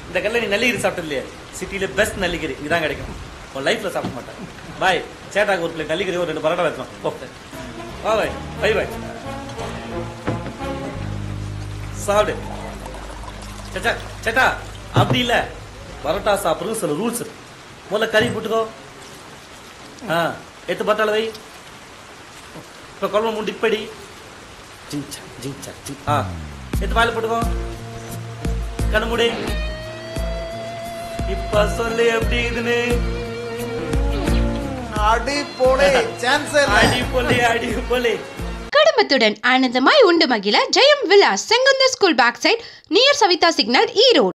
இந்த கல்ல நீ நல்லிகிரி சாப்பிட்டது இல்லையா சிட்டில பெஸ்ட் நல்லிகிரி இதான் கிடைக்கும் உன் லைஃப்ல சாப்பிட மாட்டேன் பாய் சேட்டாக்கு ஒரு பிளேட் நல்லிகிரி ஒரு ரெண்டு பரோட்டா வச்சோம் போ வா பாய் பை பாய் சாப்பிடு சேச்சா சேட்டா அப்படி இல்ல பரோட்டா சாப்பிடுறது சில ரூல்ஸ் இருக்கு முதல்ல கறி போட்டுக்கோ ஆ எத்து பட்டாள வை இப்ப குழம்பு மூணு டிப்படி ஜிங்சா ஜிங்சா ஜிங் ஆ எத்து வாயில போட்டுக்கோ கண்ணு மூடி இப்ப சொல்லு எப்படி இதுன்னு அடி போலே சான்ஸ் அடி போலே அடி போலே குடும்பத்துடன் ஆனந்தமாய் உண்டு மகிழ Jayam Vilas Senguntha school back side near Savitha signal Erode